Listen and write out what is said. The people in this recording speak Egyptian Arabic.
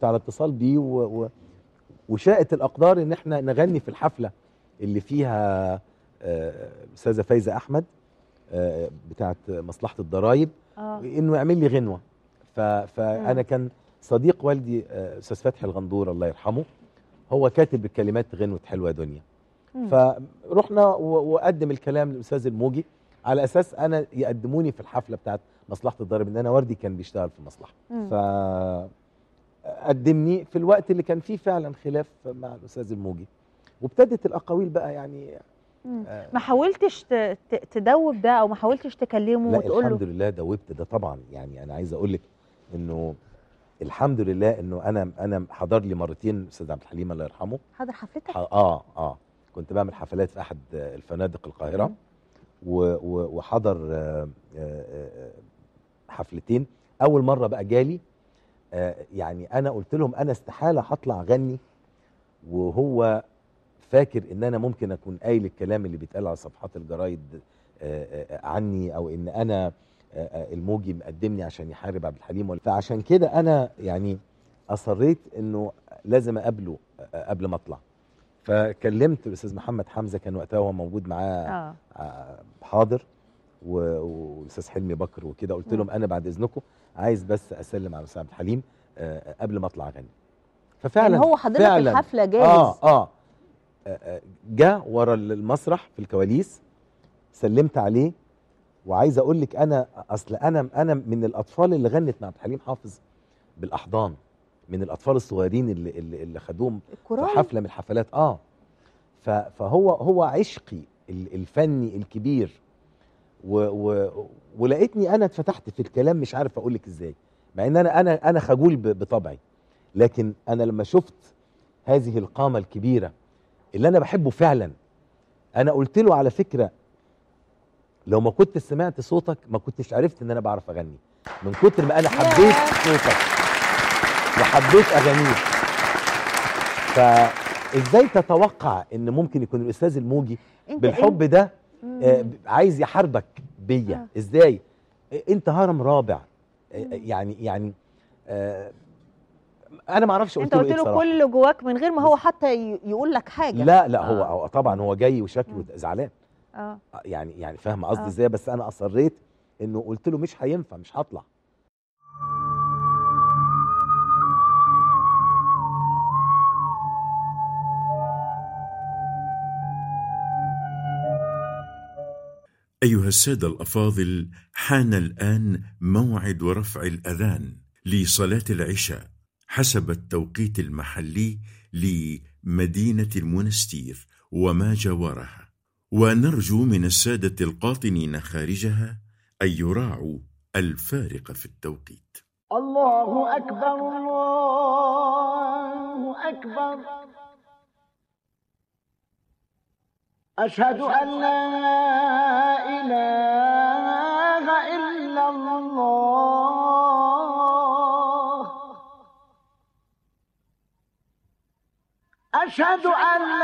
كنت على اتصال بيه و... و... وشاءت الاقدار ان احنا نغني في الحفله اللي فيها آه، استاذه فايزه احمد آه، بتاعه مصلحه الضرايب اه انه يعمل لي غنوه ف... فانا مم. كان صديق والدي آه، استاذ فتحي الغندور الله يرحمه هو كاتب الكلمات غنوه حلوه دنيا مم. فرحنا و- وقدم الكلام للاستاذ الموجي على اساس انا يقدموني في الحفله بتاعت مصلحه الضرب ان انا وردي كان بيشتغل في المصلحه مم. ف قدمني في الوقت اللي كان فيه فعلا خلاف مع الاستاذ الموجي وابتدت الاقاويل بقى يعني مم. آه، ما حاولتش ت- ت- تدوب ده او ما حاولتش تكلمه لا وتقول الحمد له لله دوبت ده طبعا يعني انا عايز اقول لك انه الحمد لله انه انا انا حضر لي مرتين استاذ عبد الحليم الله يرحمه حاضر حفلتك ح- اه اه كنت بعمل حفلات في احد آه، الفنادق القاهره مم. و- و- وحضر آه، آه، آه، حفلتين اول مره بقى جالي آه، يعني انا قلت لهم انا استحاله هطلع اغني وهو فاكر ان انا ممكن اكون قايل الكلام اللي بيتقال على صفحات الجرايد آه، آه، عني او ان انا آه، آه، الموجي مقدمني عشان يحارب عبد الحليم ولا- فعشان كده انا يعني اصريت انه لازم اقابله آه، قبل ما اطلع فكلمت الاستاذ محمد حمزه كان وقتها هو موجود معاه اه آه، حاضر و- والاستاذ حلمي بكر وكده قلت لهم انا بعد اذنكم عايز بس اسلم على الاستاذ عبد الحليم آه، قبل ما اطلع اغني ففعلا يعني هو حضرتك فعلا الحفله جاهز اه اه آه، آه، جه ورا المسرح في الكواليس سلمت عليه وعايز اقول لك انا اصل انا انا من الاطفال اللي غنت مع عبد الحليم حافظ بالاحضان من الاطفال الصغيرين اللي اللي, اللي خدوهم في الكورال حفله من الحفلات اه ف- فهو هو عشقي ال- الفني الكبير و و ولقيتني انا اتفتحت في الكلام مش عارف اقول لك ازاي مع ان انا انا انا خجول ب- بطبعي لكن انا لما شفت هذه القامه الكبيره اللي انا بحبه فعلا انا قلت له على فكره لو ما كنت سمعت صوتك ما كنتش عرفت ان انا بعرف اغني من كتر ما انا حبيت صوتك وحبيت اغانيك فازاي تتوقع ان ممكن يكون الاستاذ الموجي انت بالحب ده مم. آه، ب- عايز يحاربك بيا آه. ازاي آه، انت هرم رابع آه، مم. يعني يعني آه، انا ما اعرفش انت قلت له قلت ايه له بصراحه كل اللي جواك من غير ما هو حتى ي- يقول لك حاجه لا لا هو آه. هو طبعا هو جاي وشكله مم. زعلان اه آه، يعني يعني فاهم قصدي آه. ازاي بس انا اصريت انه قلت له مش هينفع مش هطلع أيها السادة الأفاضل حان الآن موعد رفع الأذان لصلاة العشاء حسب التوقيت المحلي لمدينة المنستير وما جاورها ونرجو من السادة القاطنين خارجها أن يراعوا الفارق في التوقيت الله أكبر الله أكبر أشهد أن لا إله إلا الله أشهد أن